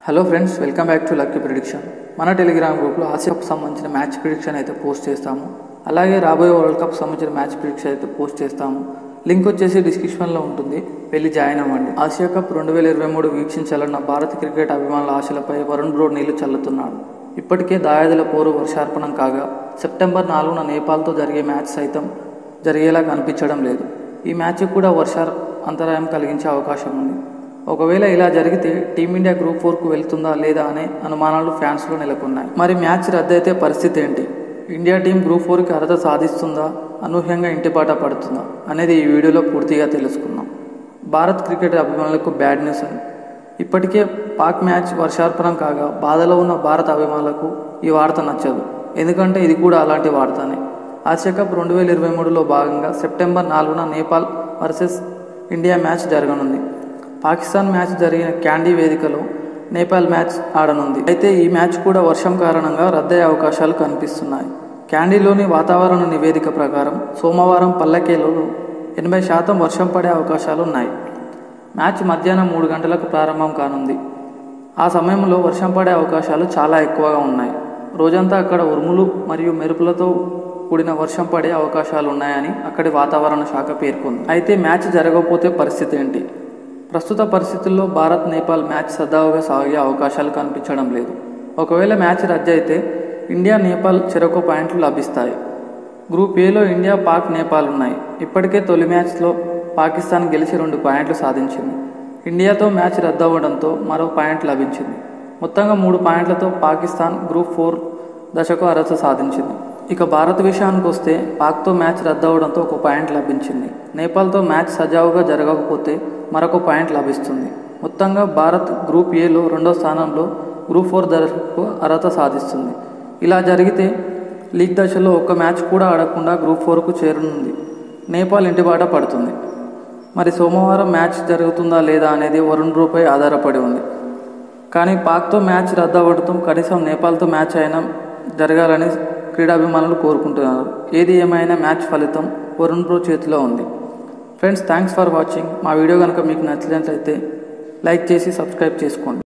hello friends welcome back to lucky prediction మన telegram గ్రూప్లో Asia cup సంబంధించిన match prediction అయితే పోస్ట్ చేస్తాము అలాగే రాబోయే వరల్డ్ కప్ సంబంధించిన మ్యాచ్ ప్రిడిక్షన్ అయితే పోస్ట్ చేస్తాము లింక్ వచ్చేసి డిస్క్రిప్షన్లో ఉంటుంది వెళ్ళి జాయిన్ అవ్వండి ఆసియా కప్ రెండు వేల ఇరవై మూడు వీక్షించాలన్న భారత క్రికెట్ అభిమానుల ఆశలపై వరుణ్ బ్రోడ్ నీళ్లు చల్లుతున్నాడు ఇప్పటికే దాయాదుల పోరు వర్షార్పణం కాగా సెప్టెంబర్ నాలుగున నేపాల్తో జరిగే మ్యాచ్ సైతం జరిగేలా కనిపించడం లేదు ఈ మ్యాచ్ కూడా వర్ష అంతరాయం కలిగించే అవకాశం ఉంది ఒకవేళ ఇలా జరిగితే టీమిండియా గ్రూప్ ఫోర్కు వెళ్తుందా లేదా అనే అనుమానాలు ఫ్యాన్స్లో నెలకొన్నాయి మరి మ్యాచ్ రద్దయితే పరిస్థితి ఏంటి ఇండియా టీం గ్రూప్ ఫోర్కి అర్హత సాధిస్తుందా అనూహ్యంగా ఇంటిపాట పడుతుందా అనేది ఈ వీడియోలో పూర్తిగా తెలుసుకుందాం భారత్ క్రికెట్ అభిమానులకు బ్యాడ్ న్యూస్ అని ఇప్పటికే పాక్ మ్యాచ్ వర్షార్పణం కాగా బాధలో ఉన్న భారత అభిమానులకు ఈ వార్త నచ్చదు ఎందుకంటే ఇది కూడా అలాంటి వార్తనే ఆసియా కప్ రెండు వేల ఇరవై మూడులో భాగంగా సెప్టెంబర్ నాలుగున నేపాల్ వర్సెస్ ఇండియా మ్యాచ్ జరగనుంది పాకిస్తాన్ మ్యాచ్ జరిగిన క్యాండీ వేదికలో నేపాల్ మ్యాచ్ ఆడనుంది అయితే ఈ మ్యాచ్ కూడా వర్షం కారణంగా రద్దయ్యే అవకాశాలు కనిపిస్తున్నాయి క్యాండీలోని వాతావరణ నివేదిక ప్రకారం సోమవారం పల్లకేలలో ఎనభై శాతం వర్షం పడే అవకాశాలు ఉన్నాయి మ్యాచ్ మధ్యాహ్నం మూడు గంటలకు ప్రారంభం కానుంది ఆ సమయంలో వర్షం పడే అవకాశాలు చాలా ఎక్కువగా ఉన్నాయి రోజంతా అక్కడ ఉరుములు మరియు మెరుపులతో కూడిన వర్షం పడే అవకాశాలు ఉన్నాయని అక్కడి వాతావరణ శాఖ పేర్కొంది అయితే మ్యాచ్ జరగకపోతే పరిస్థితి ఏంటి ప్రస్తుత పరిస్థితుల్లో భారత్ నేపాల్ మ్యాచ్ సజావుగా సాగే అవకాశాలు కనిపించడం లేదు ఒకవేళ మ్యాచ్ రద్దు అయితే ఇండియా నేపాల్ చెరొక పాయింట్లు లభిస్తాయి గ్రూప్ ఏలో ఇండియా పాక్ నేపాల్ ఉన్నాయి ఇప్పటికే తొలి మ్యాచ్లో పాకిస్తాన్ గెలిచి రెండు పాయింట్లు సాధించింది ఇండియాతో మ్యాచ్ రద్దు అవ్వడంతో మరో పాయింట్ లభించింది మొత్తంగా మూడు పాయింట్లతో పాకిస్తాన్ గ్రూప్ ఫోర్ దశకు అర్హత సాధించింది ఇక భారత్ విషయానికి వస్తే పాక్తో మ్యాచ్ రద్దు అవడంతో ఒక పాయింట్ లభించింది నేపాల్తో మ్యాచ్ సజావుగా జరగకపోతే మరొక పాయింట్ లభిస్తుంది మొత్తంగా భారత్ గ్రూప్ ఏలో రెండో స్థానంలో గ్రూప్ ఫోర్ దశకు అర్హత సాధిస్తుంది ఇలా జరిగితే లీగ్ దశలో ఒక్క మ్యాచ్ కూడా ఆడకుండా గ్రూప్ ఫోర్కు చేరనుంది నేపాల్ ఇంటిబాట పడుతుంది మరి సోమవారం మ్యాచ్ జరుగుతుందా లేదా అనేది వరుణ్ బ్రూపై ఆధారపడి ఉంది కానీ పాక్తో మ్యాచ్ రద్దు అవ్వడంతో కనీసం నేపాల్తో మ్యాచ్ అయినా జరగాలని క్రీడాభిమానులు కోరుకుంటున్నారు ఏది ఏమైనా మ్యాచ్ ఫలితం వరుణ్ బ్రో చేతిలో ఉంది ఫ్రెండ్స్ థ్యాంక్స్ ఫర్ వాచింగ్ మా వీడియో కనుక మీకు నచ్చినట్లయితే లైక్ చేసి సబ్స్క్రైబ్ చేసుకోండి